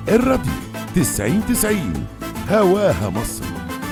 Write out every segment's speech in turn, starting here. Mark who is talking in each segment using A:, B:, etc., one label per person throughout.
A: الراديو تسعين تسعين هواها مصر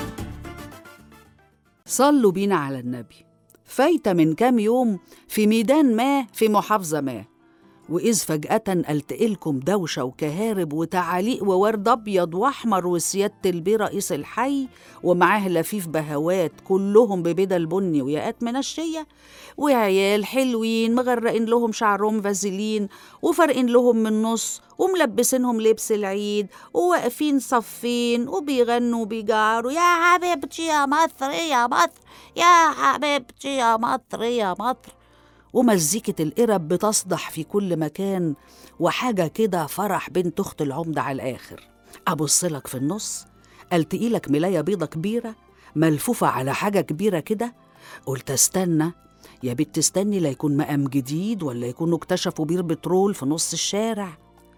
B: صلوا بينا على النبي فايتة من كام يوم في ميدان ما في محافظة ما وإذ فجأة ألتقلكم دوشة وكهارب وتعاليق وورد أبيض وأحمر وسيادة البيه رئيس الحي ومعاه لفيف بهوات كلهم ببدل بني وياقات منشية وعيال حلوين مغرقين لهم شعرهم فازلين وفارقين لهم من نص وملبسينهم لبس العيد وواقفين صفين وبيغنوا وبيجعروا يا حبيبتي يا مصر يا مصر يا حبيبتي يا مصر يا مصر ومزيكة القرب بتصدح في كل مكان وحاجة كده فرح بنت أخت العمدة على الآخر أبص لك في النص ألتقي لك ملاية بيضة كبيرة ملفوفة على حاجة كبيرة كده قلت استنى يا بنت استني لا يكون مقام جديد ولا يكونوا اكتشفوا بير بترول في نص الشارع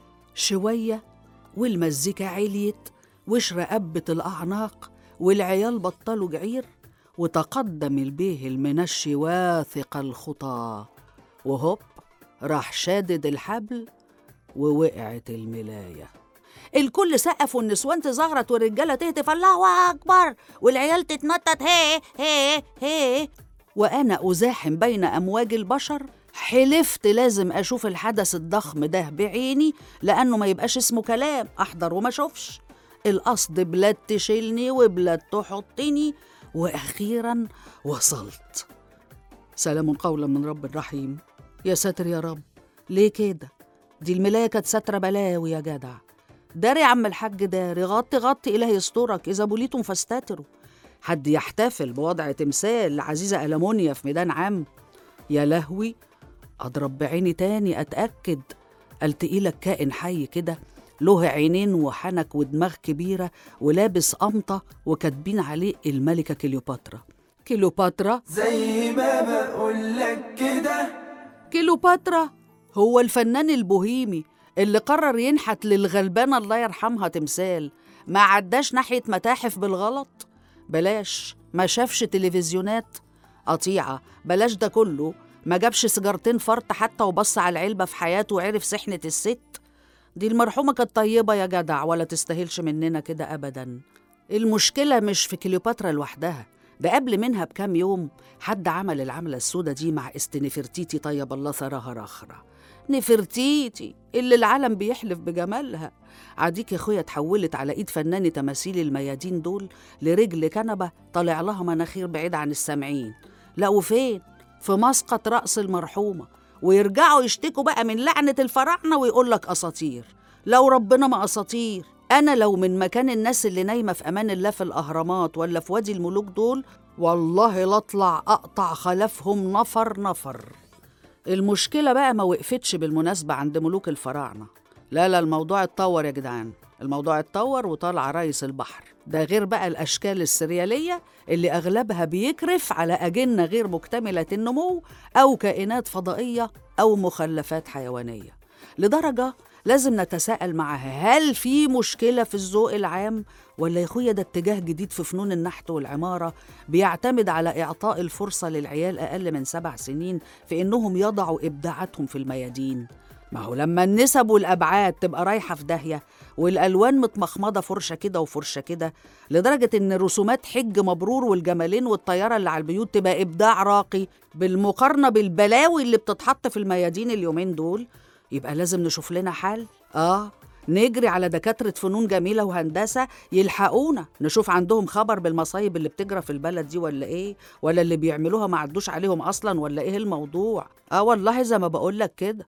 B: شوية والمزيكا عليت واشرقبت الأعناق والعيال بطلوا جعير وتقدم البيه المنشي واثق الخطى وهوب راح شادد الحبل ووقعت الملاية الكل سقف والنسوان تزغرط والرجالة تهتف الله أكبر والعيال تتنطط هي هي هي وأنا أزاحم بين أمواج البشر حلفت لازم أشوف الحدث الضخم ده بعيني لأنه ما يبقاش اسمه كلام أحضر وما أشوفش القصد بلاد تشيلني وبلاد تحطني وأخيرا وصلت سلام قولا من رب رحيم يا ساتر يا رب ليه كده دي الملاية كانت ساترة بلاوي يا جدع داري يا عم الحاج داري غطي غطي إله يسترك إذا بوليتم فاستتروا حد يحتفل بوضع تمثال لعزيزة ألمونيا في ميدان عام يا لهوي أضرب بعيني تاني أتأكد ألتقي لك كائن حي كده له عينين وحنك ودماغ كبيرة ولابس قمطة وكاتبين عليه الملكة كليوباترا كليوباترا
C: زي ما بقولك كده
B: كليوباترا هو الفنان البوهيمي اللي قرر ينحت للغلبانة الله يرحمها تمثال ما عداش ناحية متاحف بالغلط بلاش ما شافش تلفزيونات قطيعة بلاش ده كله ما جابش سيجارتين فرط حتى وبص على العلبة في حياته وعرف سحنة الست دي المرحومة كانت طيبة يا جدع ولا تستاهلش مننا كده أبدا المشكلة مش في كليوباترا لوحدها ده قبل منها بكام يوم حد عمل العملة السودة دي مع استنفرتيتي طيب الله ثراها رخرة نفرتيتي اللي العالم بيحلف بجمالها عديك يا اخويا اتحولت على ايد فنان تماثيل الميادين دول لرجل كنبة طالع لها مناخير بعيد عن السامعين لا وفين في مسقط رأس المرحومة ويرجعوا يشتكوا بقى من لعنة الفراعنة ويقول لك أساطير لو ربنا ما أساطير أنا لو من مكان الناس اللي نايمة في أمان الله في الأهرامات ولا في وادي الملوك دول والله لا أطلع أقطع خلفهم نفر نفر المشكلة بقى ما وقفتش بالمناسبة عند ملوك الفراعنة لا لا الموضوع اتطور يا جدعان الموضوع اتطور وطلع رئيس البحر ده غير بقى الأشكال السريالية اللي أغلبها بيكرف على أجنة غير مكتملة النمو أو كائنات فضائية أو مخلفات حيوانية لدرجة لازم نتساءل معاها هل في مشكلة في الذوق العام ولا يا اخويا ده اتجاه جديد في فنون النحت والعمارة بيعتمد على إعطاء الفرصة للعيال أقل من سبع سنين في إنهم يضعوا إبداعاتهم في الميادين ما هو لما النسب والأبعاد تبقى رايحة في داهية والألوان متمخمضة فرشة كده وفرشة كده لدرجة إن رسومات حج مبرور والجمالين والطيارة اللي على البيوت تبقى إبداع راقي بالمقارنة بالبلاوي اللي بتتحط في الميادين اليومين دول يبقى لازم نشوف لنا حل آه نجري على دكاترة فنون جميلة وهندسة يلحقونا نشوف عندهم خبر بالمصايب اللي بتجرى في البلد دي ولا ايه ولا اللي بيعملوها ما عدوش عليهم اصلا ولا ايه الموضوع اه والله زي ما بقولك كده